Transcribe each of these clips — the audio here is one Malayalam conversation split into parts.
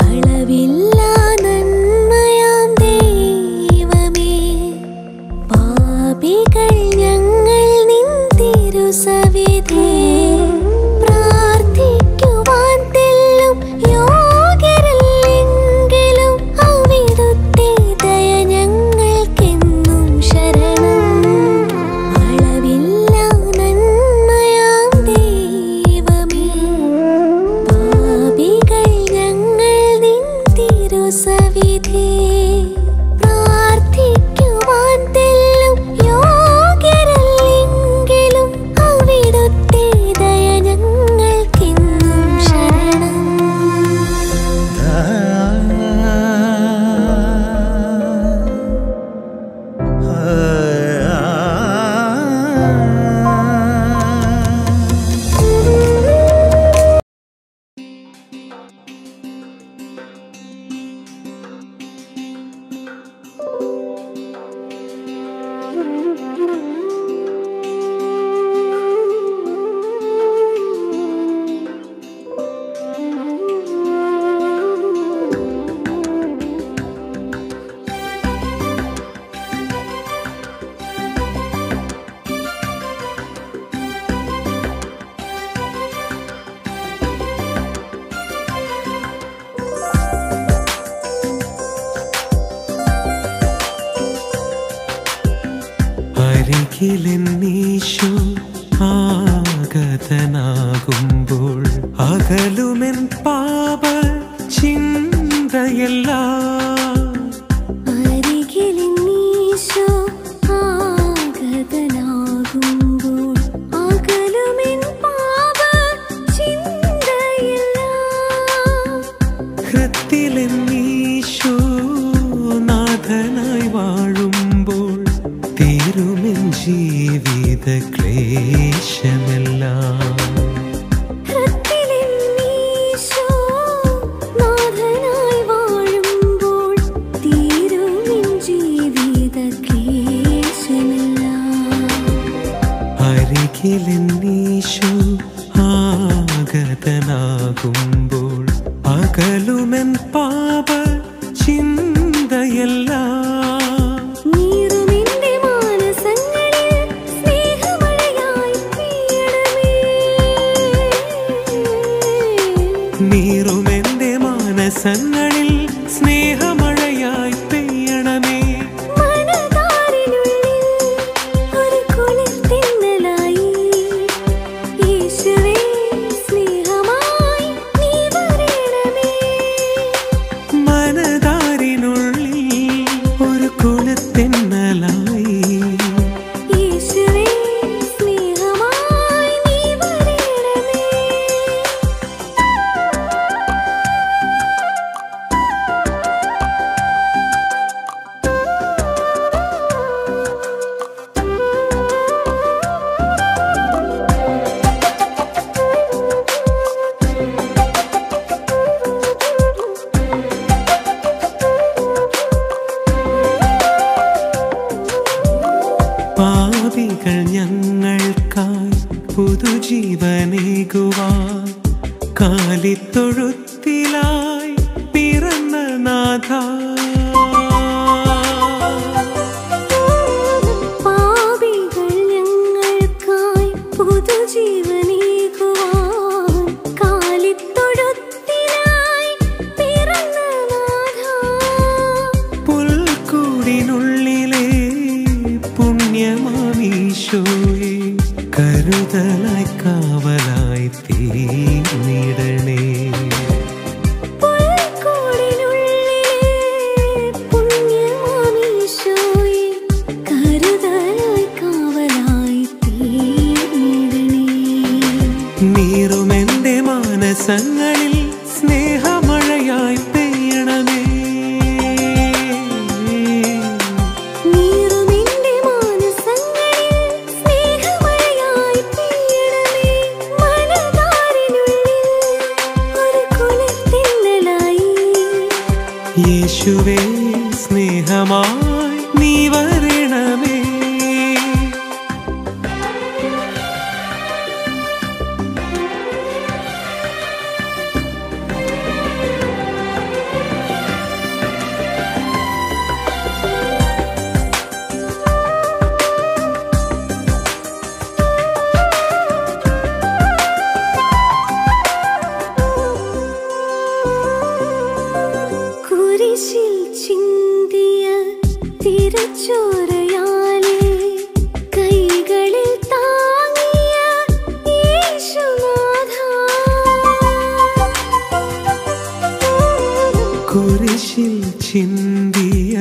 അളവില്ലാ നന്മയാം ദൈവമേ പാപികൾ ഞങ്ങൾ നിൻ തിരുസവിധേ പ്രാർത്ഥിക്കുവാൻ തെല്ലും യോഗ്യരല്ലെങ്കിലും അവിടുത്തെ ദയ ഞങ്ങൾക്കെന്നും ശരണം അളവില്ലാ നന്മയാം ദൈവമേ പാപികൾ ഞങ്ങൾ നിൻ തിരുസവിധേ പ്രാർത്ഥിക്കുവാൻ തെല്ലും യോഗ്യരല്ലെങ്കിലും അവിടുത്തെ ദയ ഞങ്ങൾക്കെന്നും ശരണം അരികിലെന്നീശു ആഗതനാകുമ്പോൾ അകലുമെൻ പാപ ചിന്തയെല്ലാം അരികിലിന്നീശോ ആഗതനാകുമ്പോൾ അകലുമെൻ പാപ ചിന്തയെല്ലാം ഹൃത്തിലെന്നീശു നാഥനായി വാഴുമ്പോൾ തീരുമെൻ ജീവിത ക്ലേശമെല്ലാം ഹൃത്തിലെന്നീശോ നാഥനായി വാഴുമ്പോൾ തീരുമെൻ ജീവിത ക്ലേശമെല്ലാം അരികിലെന്നീശു ആഗതനാകുമ്പോൾ അകലുമെൻ പാപ ചിന്തയെല്ലാം നീറുമെന്റെ മാനസങ്ങളിൽ സ്നേഹമഴയായി പെയ്യണമേ. നീറുമെന്റെ മാനസങ്ങളിൽ സ്നേഹമഴയായി പെയ്യണമേ മനതാരിനുള്ളിൽ ഒരു കുളിർത്തിന്നലായി യേശുവേ സ്നേഹമായി നീ വരണമേ. മനതാരിനുള്ളിൽ ഒരു കുലത്തെന്നലായി യേശുവേ സ്നേഹമായി നീ വരണമേ. പാപികൾ ഞങ്ങൾക്കായി പുതുജീവനേകുവാൻ കാലിത്തൊഴുത്തിലായി പിറന്ന നാഥ പാപികൾ ഞങ്ങൾക്കായി പുതുജീവനേകുവാൻ കാലിത്തൊഴുത്തിനായി പിറന്ന നാഥാ. പുൽക്കൂടിനുള്ളിലെ പുണ്യമാമീശോയെ കരുതലായി കാവലായി തീർന്നിടണേ പുൽക്കൂടിനുള്ളിലെ പുണ്യമാമീശോയെ കരുതലായി കാവലായി തീർന്നിടണേ. നീറുമെന്റെ മാനസങ്ങളിൽ സ്നേഹമഴയായി പെയ്യണമേ നീറുമെന്റെ മാനസങ്ങളിൽ സ്നേഹമഴയായി പെയ്യണമേ. മനതാരിനുള്ളിൽ ഒരു കുളിർത്തിന്നലായി യേശുവേ സ്നേഹമായി നീ വരണമേ യേശുവേ കുരിശിൽ ചിന്തിയ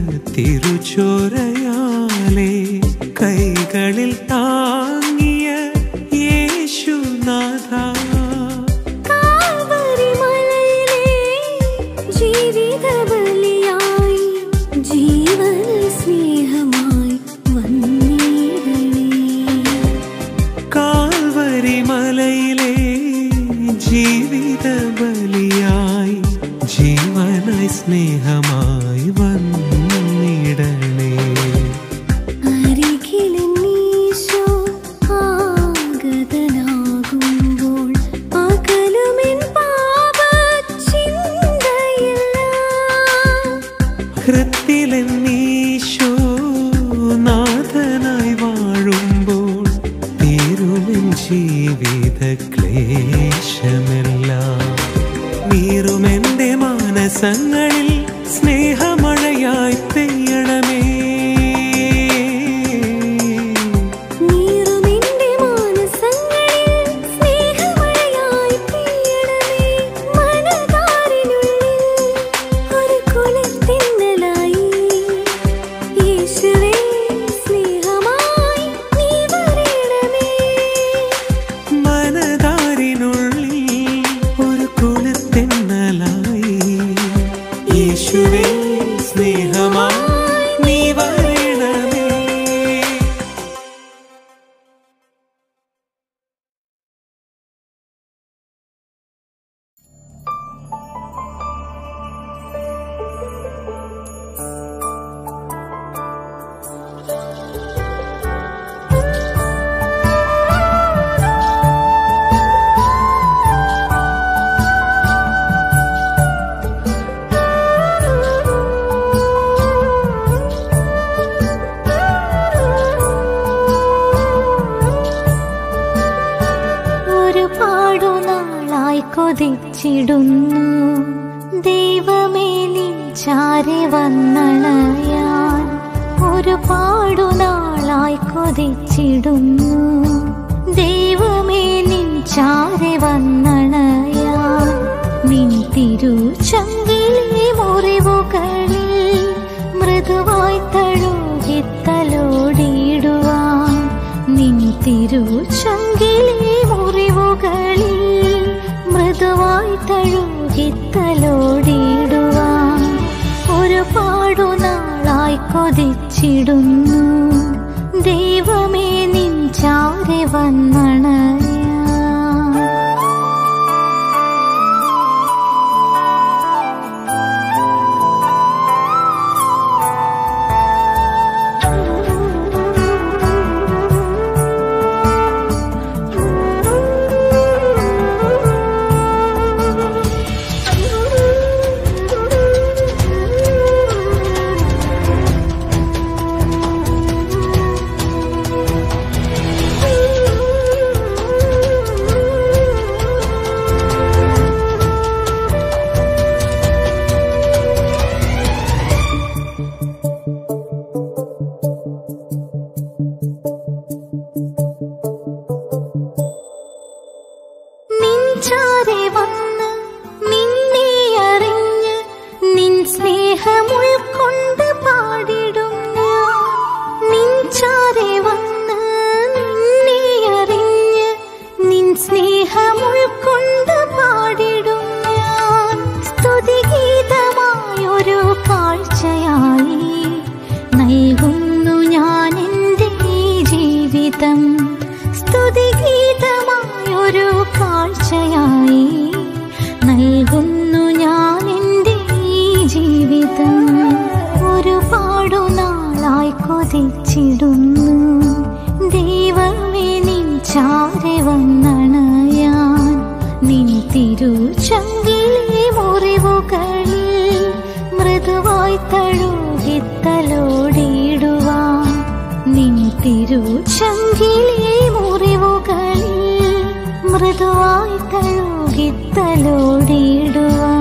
തിരുച്ചോരയാലേ കൈകളിൽ താങ്ങിയ യേശുനാഥ കാൽവരി മലയിലെ ജീവിത ബലിയായി ജീവൻ സ്നേഹമായി വന്നിടണേ കാൽവരി മലയിലെ ജീവിത ബലിയായി ജീവനായി സ്നേഹമായി വന്നിടണേ അരികിലെന്നീശോ ആഗതനാകുമ്പോൾ പകലുമെൻ പാപച്ചിന്തയെല്ലാം ഹൃത്തിലെന്നീശോ നാഥനായി വാഴുമ്പോൾ തീരുമെൻ ജീവിത ക്ലേശമെല്ലാം നീറുമെന്റെ മാനസങ്ങളിൽ സ്നേഹമഴയായി പെയ്യണമേ നീറുമെന്റെ മാനസങ്ങളിൽ സ്നേഹമഴയായി പെയ്യണമേ മനതാരിനുള്ളിൽ ഒരു കുളിർത്തിന്നലായി യേശുവേ സ്നേഹമായി നീ വരണമേ മനതാരിനുള്ളിൽ ഒരു കുളിർത്തെന്നലായി യേശുവേ സ്നേഹമായി നീ വരണമേ ഒരുപാടു നാളായി കൊതിച്ചിടുന്നു ദൈവമേ നിൻ ചാരി വന്നണയാൻ ഒരുപാടു നാളായി കൊതിച്ചിടുന്നു ദൈവമേ നിൻ ചാരി വന്നണയാൻ നിൻ തിരുച്ചങ്കിലെ മുറിവുകളിൽ മൃദുവായി തഴുകിത്തലോടിയിടുവാൻ നിൻ തിരുച്ചങ്കിലെ മുറിവുകളിൽ മൃദുവായി തഴുകിത്തലോടിയിടുവാൻ ഒരുപാടു നാളായി കൊതിച്ചിടുന്നു ദൈവമേ നിൻ ചാരി വന്നണയാ നിൻചാരെ വന്ന് നിന്നെ അറിഞ്ഞ് നിൻ സ്നേഹമുൾക്കൊണ്ട് പാടിടും ഞാൻ നിൻചാരെ വന്ന് നിന്നെ അറിഞ്ഞ് നിൻ സ്നേഹമുൾക്കൊണ്ട് പാടിടും ഞാൻ സ്തുതിഗീതമായൊരു കാഴ്ചയായി നൽകുന്നു ഞാൻ എൻ്റെ ഈ ജീവിതം സ്തുതിഗീതമായൊരു കാഴ്ചയായി നൽകുന്നു ഞാൻ എൻ്റെ ഈ ജീവിതം ഒരുപാടു നാളായി കൊതിച്ചിടുന്നു ദൈവമേ നിൻ ചാരി വന്നണയാൻ നിൻ തിരുച്ചങ്കിലെ മുറിവുകളിൽ മൃദുവായി തഴുകിത്തലോടിയിടുവാൻ നിൻ തിരുച്ചങ്കിലെ മുറിവുകളിൽ മൃദുവായി തഴുകിത്തലോടിയിടുവാൻ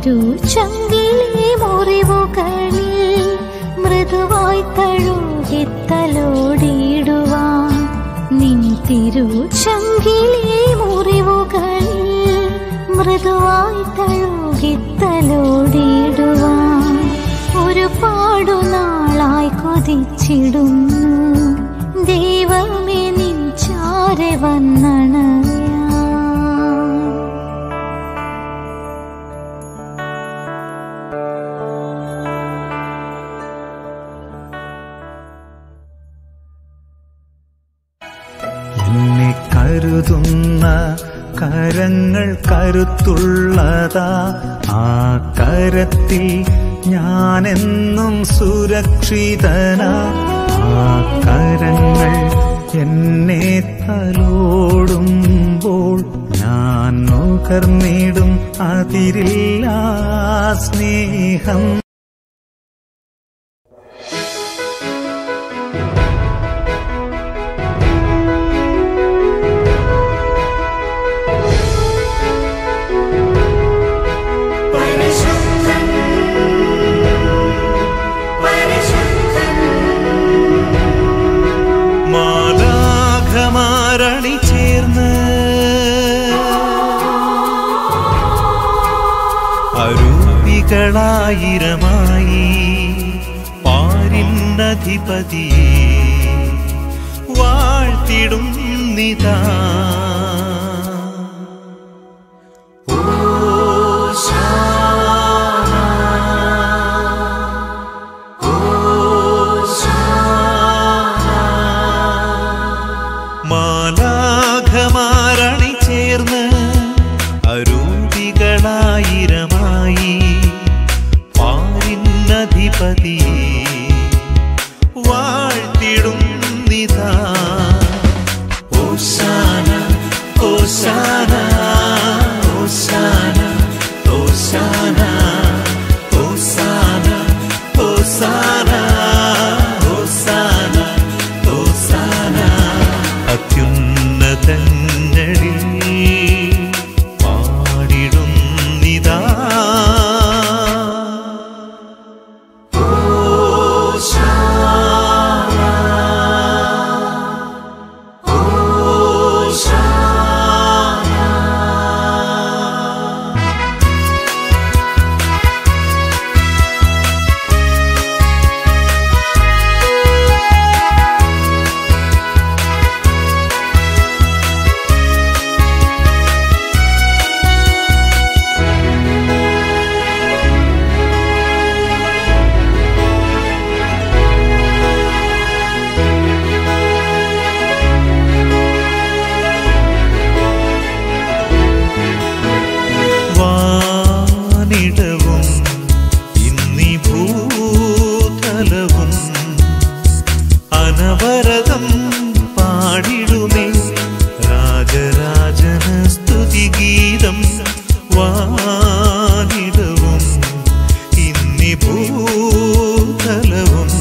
തിരുച്ചങ്കിലെ മുറിവുകളിൽ മൃദുവായി തഴുകിത്തലോടിയിടുവാൻ നിൻ തിരുച്ചങ്കിലെ മുറിവുകളിൽ മൃദുവായി തഴുകിത്തലോടിയിടുവാൻ ഒരുപാടു നാളായി കൊതിച്ചിടുന്നു ദൈവമേ നിൻ ചാരെ വന്നണയാ എന്നെ കരുതുന്ന കരങ്ങൾ കരുത്തുള്ളതാ ആ കരത്തിൽ ഞാനെന്നും സുരക്ഷിതനാ ആ കരങ്ങൾ എന്നെ തലോടുമ്പോൾ ഞാൻ നുകർന്നിടും അതിരില്ല സ്നേഹം മാലാഖമാരണി ചേർന്ന് അരൂപികളായിരമായി പാരിന്നധിപതിയെ വാഴ്ത്തിടും നിതാ മാലാഖമാരണി ചേർന്ന് അരൂപികളായിരമായി പാരിന്നധിപതിയെ വാഴ്ത്തിടും നിതാ ഓശാന ഓശാന ഓശാന ഓശാന ഓശാന ഓശാന ഓശാന ഓശാന അത്യുന്നതങ്ങളിൽ പാടിടും നിതാ വാനിടവും ഇന്നി ഭൂതലവും അനവരതം പാടിടുമേ രാജരാജന സ്തുതിഗീതം വാനിടവും ഇന്നി ഭൂതലവും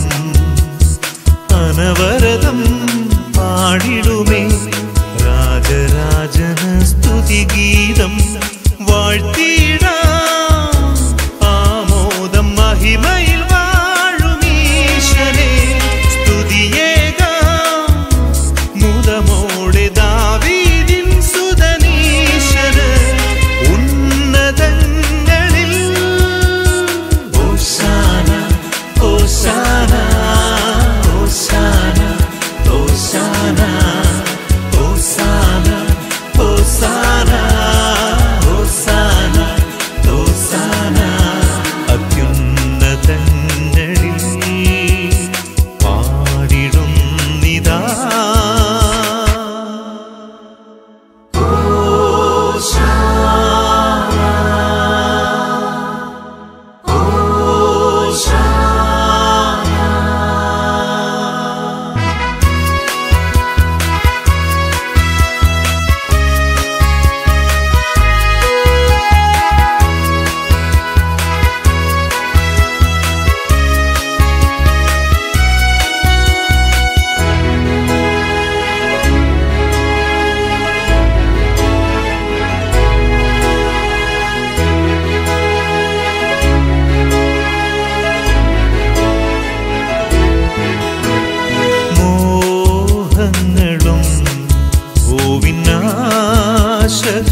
അനവരതം പാടിടുമേ രാജരാജന സ്തുതിഗീതം വാഴ്ത്തിയിടാം ആമോദം മഹിമയിൽ വാഴുമീശനെ സ്തുതിയേകാം മുതമോടെ ദാവീദിൻ സുതനീശന് ഉന്നതങ്ങളിൽ ഓശാന ഓശാന ഓശാന ഓശാന ഓശാന ഓശാന ഓശാന ഓശാന അത്യുന്നതങ്ങളിൽ പാടിടും നിതാ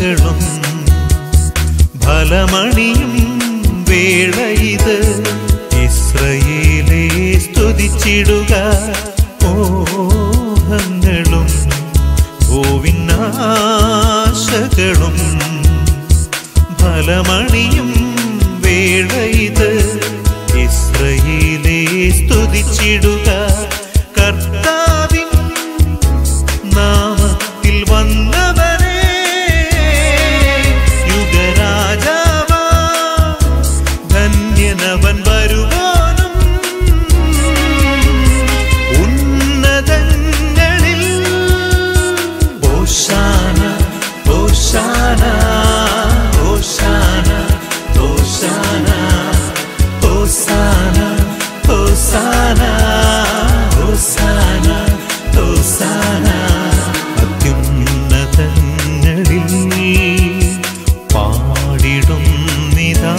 ആശകളും ഫലമണിയും വേള ഇത് ഇസ്രയേലെ സ്തുതിച്ചിടുക മോഹങ്ങളും ഭൂവിനാശകളും ഫലമണിയും വേള ഇത് ഇസ്രയേലെ സ്തുതിച്ചിടുക കർത്താവിൻ നാമത്തിൽ വന്നവനെ യുഗരാജാവാ ധന്യനവൻ വരുവാനും ഉന്നതങ്ങളിൽ ഓശാന ഓശാന ഓശാന ഓശാന ഓശാന ഓശാന ഓശാന ഓശാന അത്യുന്നതങ്ങളിൽ പാടിടും നിതാ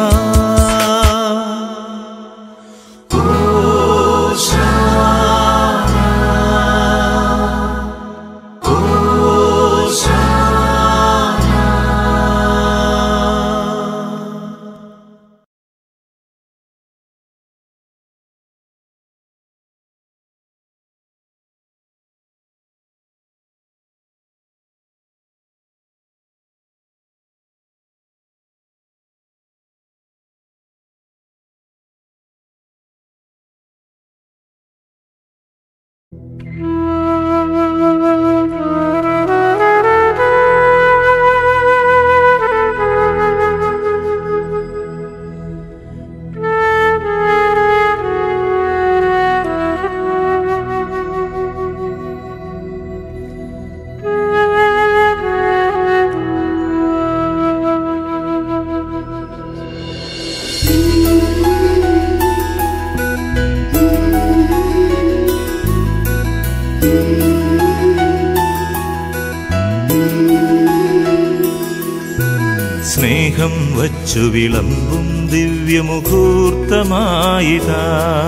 സ്നേഹം വച്ചു വിളമ്പും ദിവ്യമുഹൂർത്തമായിതാ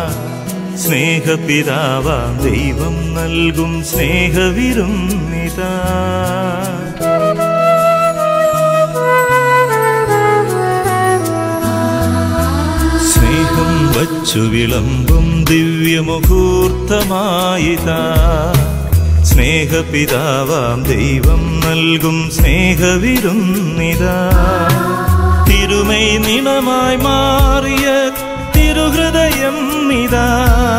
സ്നേഹപിതാവാം ദൈവം നൽകും സ്നേഹവിരുന്നിതാ സ്നേഹം വച്ചു വിളമ്പും ദിവ്യമുഹൂർത്തമായിതാ സ്നേഹപിതാവാം ദൈവം നൽകും സ്നേഹവിരുന്നിതാ തിരുമൈ നിണമായി മാറിയ തിരുഹൃദയം ഇതാ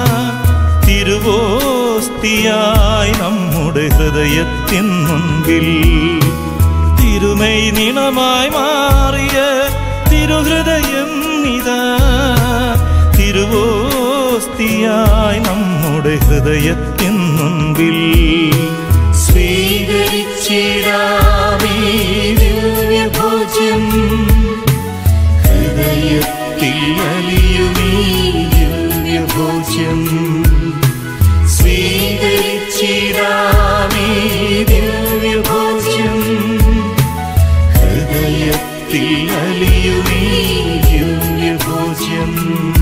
തിരുവോസ്തിയായി നമ്മുടെ ഹൃദയത്തിൻ മുൻപിൽ തിരുമൈ നിണമായി മാറിയ തിരുഹൃദയം ഇതാ തിരുവോസ്തിയായി നമ്മുടെ ഹൃദയത്തിൻ മുൻപിൽ സ്വീകരിച്ചിടാമീ ദിവ്യഭോജ്യം ഹൃദയത്തിൽ അലിയുമീ ദിവ്യഭോജ്യം സ്വീകരിച്ചിടാമീ ദിവ്യഭോജ്യം ഹൃദയത്തിൽ അലിയുമീ ദിവ്യഭോജ്യം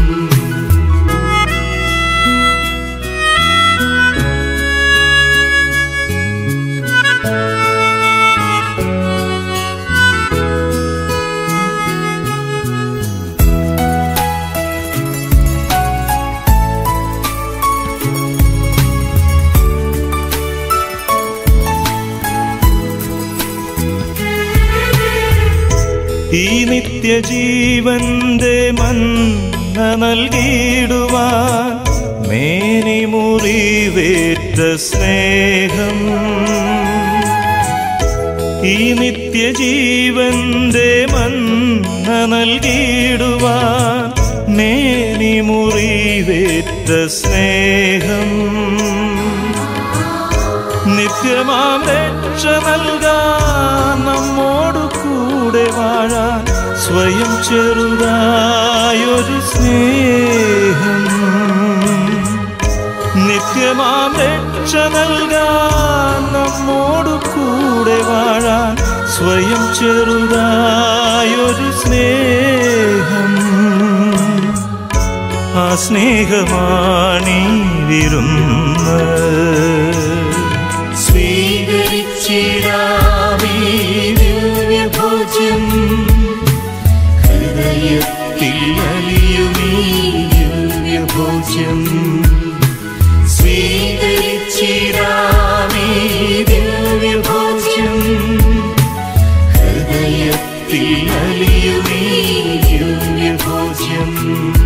ഈ നിത്യജീവന്റെ മന്ന നൽകിയിടുവാൻ മേനി മുറിവേറ്റ സ്നേഹം ഈ നിത്യജീവന്റെ മന്ന നൽകിയിടുവാൻ മേനി മുറിവേറ്റ സ്നേഹം നിത്യമാം രക്ഷ നൽകാൻ നമ്മോടു കൂടെ വാഴാൻ സ്വയം ചെറുതായൊരു സ്നേഹം നിത്യമാം രക്ഷ നൽകാൻ നമ്മോടു കൂടെ വാഴാൻ സ്വയം ചെറുതായൊരു സ്നേഹം ആ സ്നേഹമാണീ വിരുന്ന് സ്വീകരിച്ചിടാമീ ദിവ്യ ദിവ്യഭോജ്യം ഹൃദയത്തിൽ അലിയുമീ ദിവ്യഭോജ്യം സ്വീകരിച്ചിടാമേ ദിവ്യഭോജ്യം ഹൃദയത്തിൽ അലിയുമീ ദിവ്യഭോജ്യം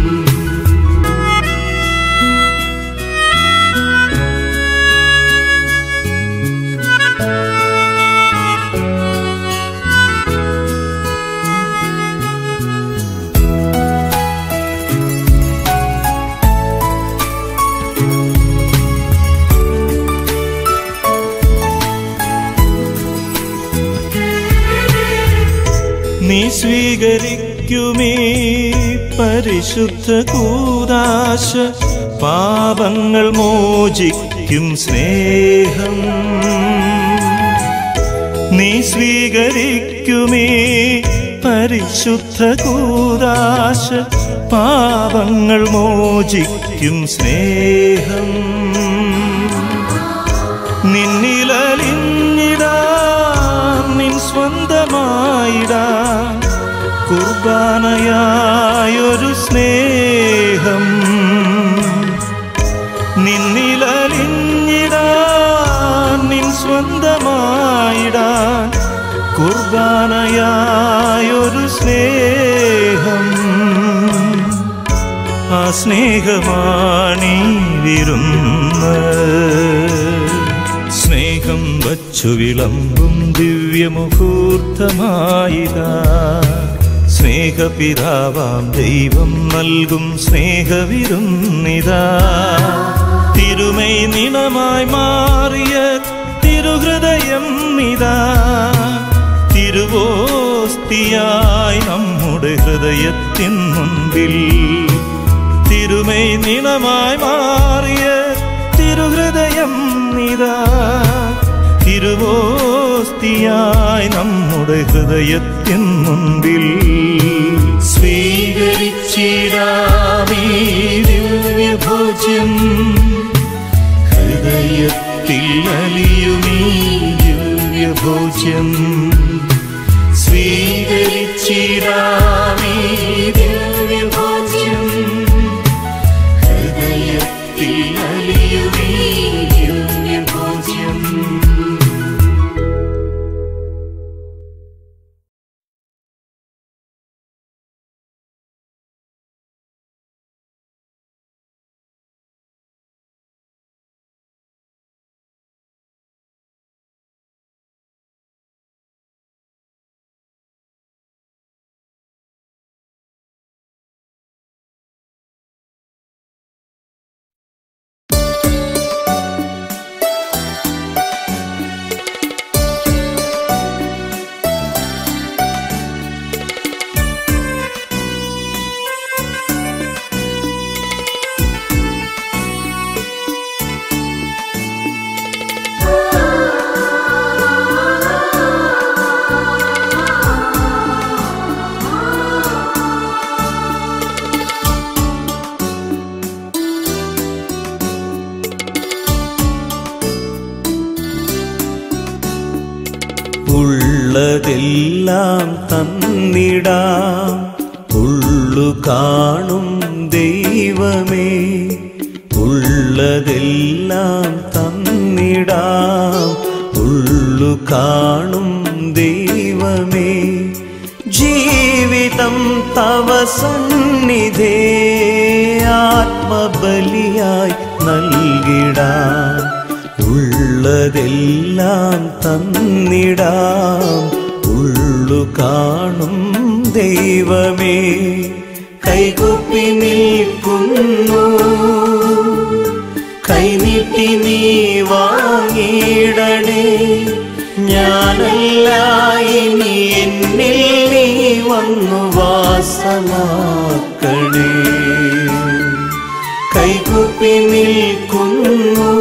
നീ സ്വീകരിക്കുമേ പരിശുദ്ധ കൂതാശ പാപങ്ങൾ മോചിക്കും സ്നേഹം നീ സ്വീകരിക്കുമേ പരിശുദ്ധ കൂതാശ പാപങ്ങൾ മോചിക്കും സ്നേഹം നിന്നിലലിഞ്ഞിടാം നിൻ സ്വന്തമായിടാം കുർബാനയായൊരു സ്നേഹം നിന്നിലലിഞ്ഞിടാൻ നിൻ സ്വന്തമായിടാൻ കുർബാനയായൊരു സ്നേഹം ആ സ്നേഹമാണീ വിരുന്ന് സ്നേഹം വച്ചു വിളമ്പും ദിവ്യമുഹൂർത്തമായിതാ സ്നേഹപിതാവാം ദൈവം നൽകും സ്നേഹവിരുന്നിതാ തിരുമൈ നിണമായി മാറിയ തിരുഹൃദയം ഇതാ തിരുവോസ്തിയായി നമ്മുടെ ഹൃദയത്തിൻ മുൻപിൽ തിരുമൈ നിണമായി മാറിയ തിരുഹൃദയം ഇതാ തിരുവോസ്തിയായി നമ്മുടെ ഹൃദയത്തിൻ മുൻപിൽ സ്വീകരിച്ചിടാമേ ദിവ്യഭോജ്യം ഹൃദയത്തിൽ അലിയുമീ ദിവ്യഭോജ്യം സ്വീകരിച്ചിടാമേ ദിവ്യഭോജ്യം ഹൃദയത്തിൽ അലിയുമീ ദിവ്യഭോജ്യം ഉള്ളതെല്ലാം തന്നിടാം ഉള്ളു കാണും ദൈവമേ ഉള്ളതെല്ലാം തന്നിടാം ഉള്ളു കാണും ദൈവമേ ജീവിതം തവ സന്നിധേ ആത്മബലിയായി നൽകിടാം ഉള്ളതെല്ലാം തന്നിടാം ഉള്ളു കാണും ദൈവമേ കൈകുപ്പി നിൽക്കുന്നു കൈനീട്ടി നീ വാങ്ങിയിടണേ ഞാനല്ല ഇനി എന്നിൽ നീ വന്നു വാസമാക്കണേ കൈകുപ്പി നിൽക്കുന്നു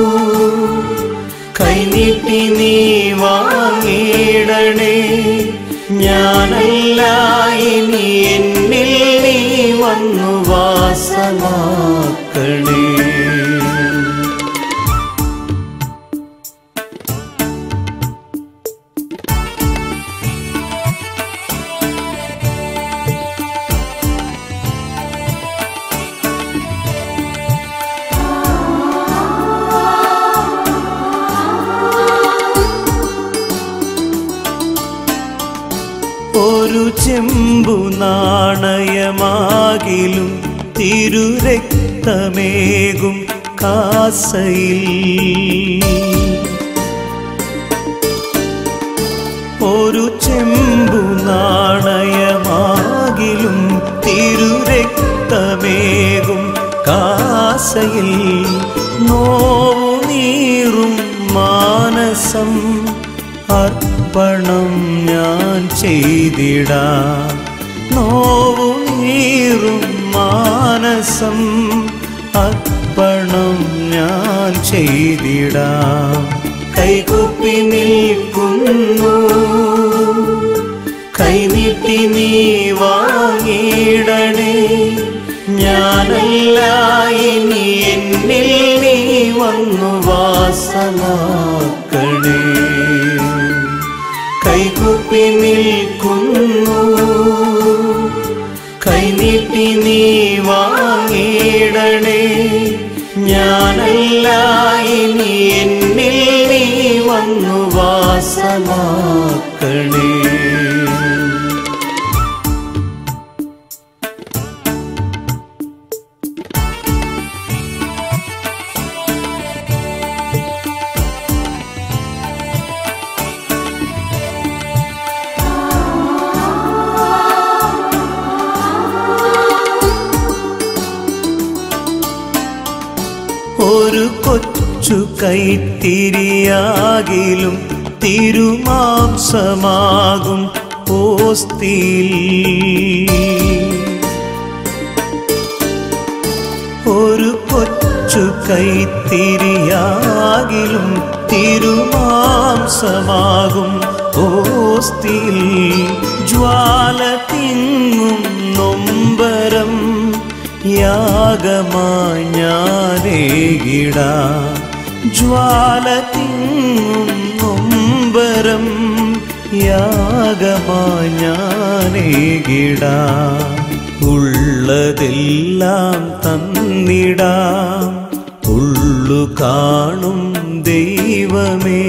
കൈനീട്ടി നീ വാങ്ങിയിടണേ ഞാനല്ല ഇനി എന്നിൽ നീ വന്നു വാസമാക്കണേ ഒരു ചെമ്പു നാണയമാകിലും തിരുരക്തമേകും കാസയിൽ ഒരു ചെമ്പു നാണയമാകിലും തിരുരക്തമേകും കാസയിൽ നോവു നീറും മാനസം അർപ്പണം ഞാൻ ചെയ്തിടാം നോവു നീറും മാനസം അർപ്പണം ഞാൻ ചെയ്തിടാം കൈകുപ്പി നിൽക്കുന്നു കൈനീട്ടി നീ വാങ്ങിയിടണേ ഞാനല്ല ഇനി എന്നിൽ നീ വന്നു വാസമാക്കണേ കൈകുപ്പി നിൽക്കുന്നു കൈനീട്ടി നീ വാങ്ങിയിടണേ ഞാനല്ല ഇനി എന്നിൽ നീ വന്നു വാസമാക്കണേ ഒരു കൊച്ചു കൈത്തിരിയാകിലും തിരുമാംസമാകും ഓസ്തിയിൽ ഒരു കൊച്ചു കൈത്തിരിയാകിലും തിരുമാംസമാകും ഓസ്തിയിൽ ജ്വാല തിങ്ങും നൊമ്പരം യാഗമായി ഞാനേകിട ജ്വാല തിങ്ങും നൊമ്പരം യാഗമായി ഞാനേകിട ഉള്ളതെല്ലാം തന്നിടാം ഉള്ളു കാണും ദൈവമേ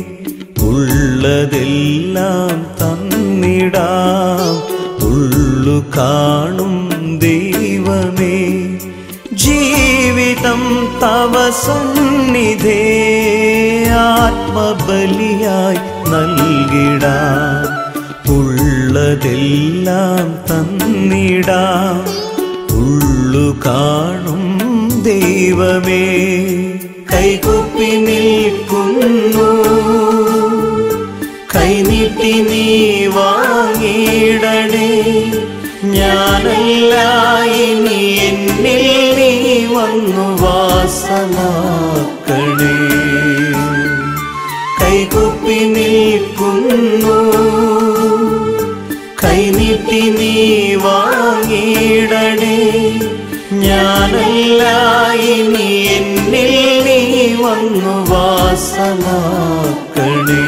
ഉള്ളതെല്ലാം തന്നിടാം ഉള്ളു കാണും ദൈവമേ ജീവിതം തവ സന്നിധേ ആത്മബലിയായി നൽകിടാം ഉള്ളതെല്ലാം തന്നിടാം ഉള്ളു കാണും ദൈവമേ കൈകുപ്പി നിൽക്കുന്നു കൈനീട്ടി നീ വാങ്ങിയിടണേ ഞാനല്ല ഇനി എന്നിൽ നീ വന്നു വാസമാക്കണേ കൈകുപ്പി നിൽക്കുന്നു കൈനീട്ടി നീ വാങ്ങിയിടണേ ഞാനല്ല ഇനി എന്നിൽ നീ വന്നു വാസമാക്കണേ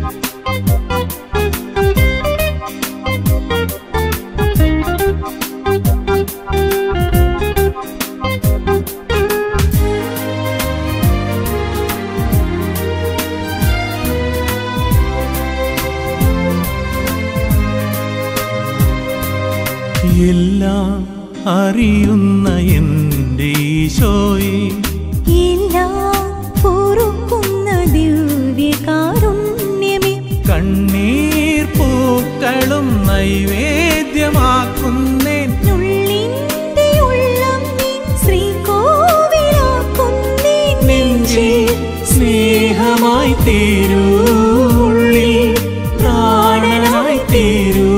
എല്ലാം അറിയുന്ന എൻ്റെ ഈശോയെ എല്ലാം പൊറുക്കുന്ന ദിവ്യകാരുണ്യമേ കണ്ണീർ പൂക്കളും നൈവേദ്യമാക്കുന്നേൻ ഉള്ളിന്റെ ഉള്ളം നീ ശ്രീകോവിലാക്കുന്നേ നെഞ്ചിൽ സ്നേഹമായി തീരൂ ഉള്ളിൽ പ്രാണനായി തീരൂ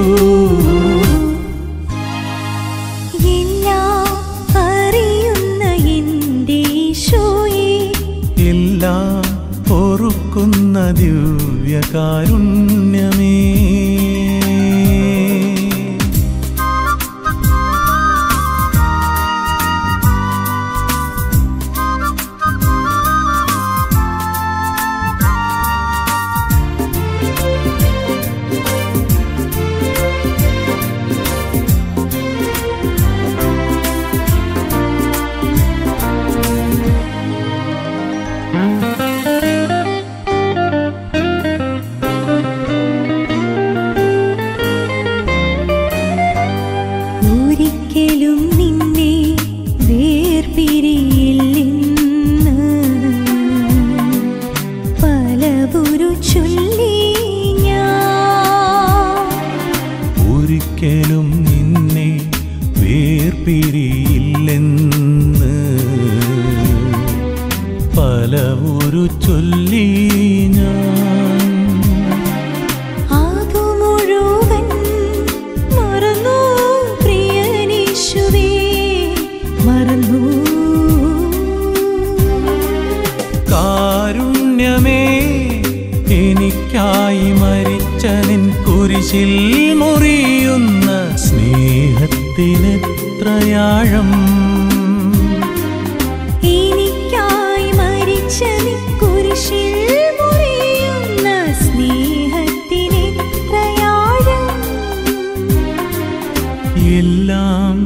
എല്ലാം അറിയുന്ന എൻ്റെ ഈശോയെ എല്ലാം പൊറുക്കുന്ന ദിവ്യകാരുണ്യമേ ഒരിക്കലും നിന്നെ വേർപിരിയില്ലെന്ന് പലപുരു ചൊല്ലി ഞാൻ ഒരിക്കലും നിന്നെ വേർപിരിയില്ലെന്ന് പല ഒരു ചൊല്ലി ഞാൻ ആകു മുഴുവൻ മറന്നു പ്രിയനീശുവേ മറന്നു കാരുണ്യമേ എനിക്കായി മരിച്ച നിൻ കുരിശിൽ മുറിയുന്ന സ്നേഹത്തിനെത്രയാഴം എനിക്കായി മരിച്ച നീ കുരിശിൽ മുറിയുന്ന സ്നേഹത്തിനെത്രയാഴം എല്ലാം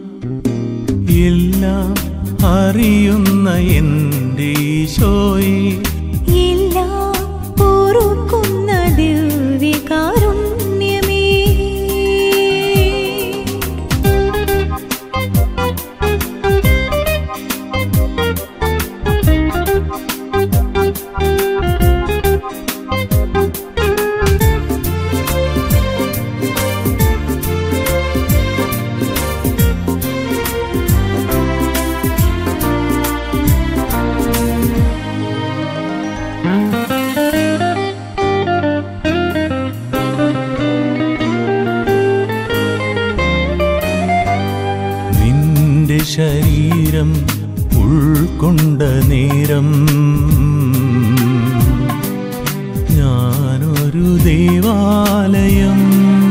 എല്ലാം അറിയുന്ന എൻ്റെ ഈശോയെ എല്ലാം പൊറുക്കുന്ന ദിവ്യകാരുണ്യമേ നിന്റെ ശരീരം ഉൾക്കൊണ്ട നേരം ഞാനൊരു ദേവാലയം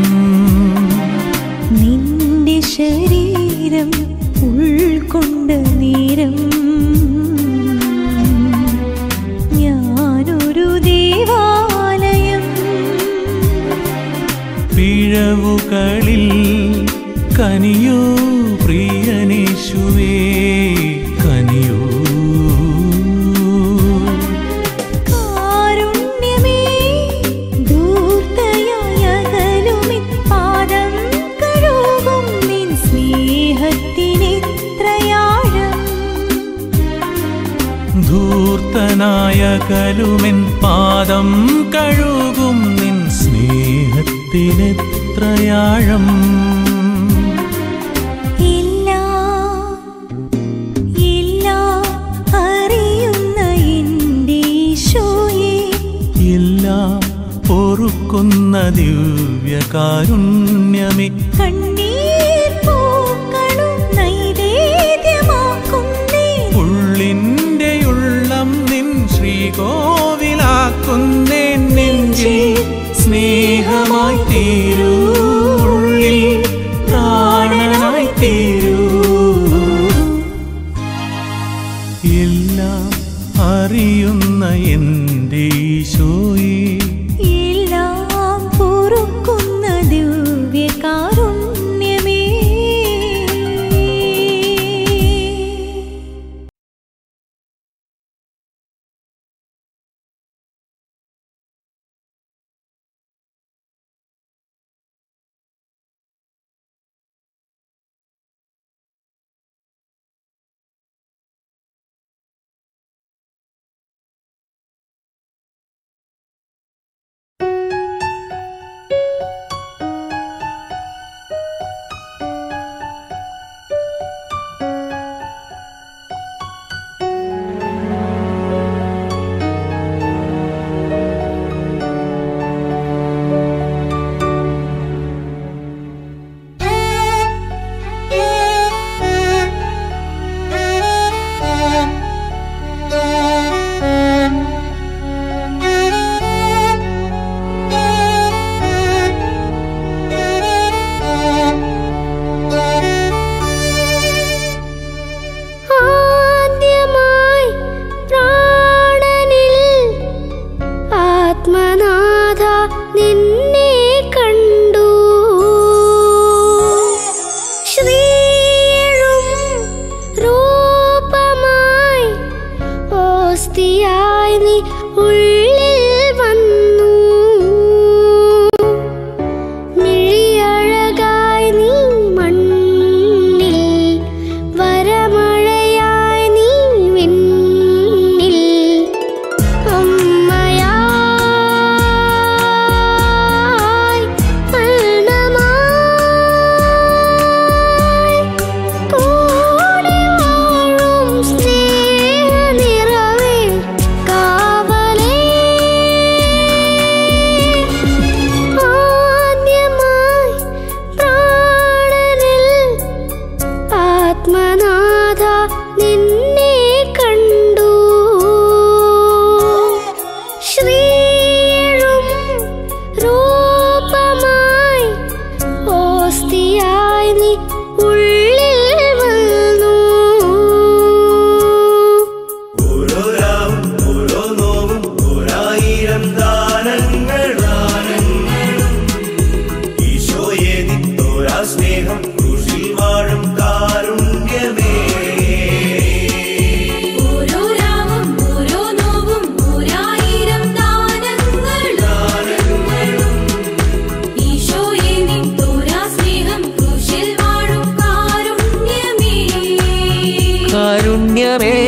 നിന്റെ ശരീരം ഉൾക്കൊണ്ട നേരം ഞാനൊരു ദേവാലയം പിഴവുകളിൽ കനിയോ പ്രിയനേശുവേ കനിയോ കാരുണ്യമേ ധൂർത്തയായ അകലുമിൻ പാദം കഴുകും നിൻ സ്നേഹത്തിനെത്രയാഴം ധൂർത്തനായ കലുമെൻ പാദം കഴുകും നിൻ സ്നേഹത്തിനെത്രയാഴം എല്ലാം എല്ലാം അറിയുന്ന എൻ്റെ ഈശോയെ എല്ലാം പൊറുക്കുന്ന ദിവ്യകാരുണ്യമേ കണ്ണീർ പൂക്കളും നൈവേദ്യമാക്കുന്നേ ഉള്ളിൻ്റെ ഉള്ളം നിൻ ശ്രീകോവിലാക്കുന്നേ നെഞ്ചിൽ സ്നേഹമായി തീരൂ ഉള്ളിൽ പ്രാണനായി തീരൂ എല്ലാം അറിയുന്ന എൻ്റെ ഈശോയെ പുണ്യമേ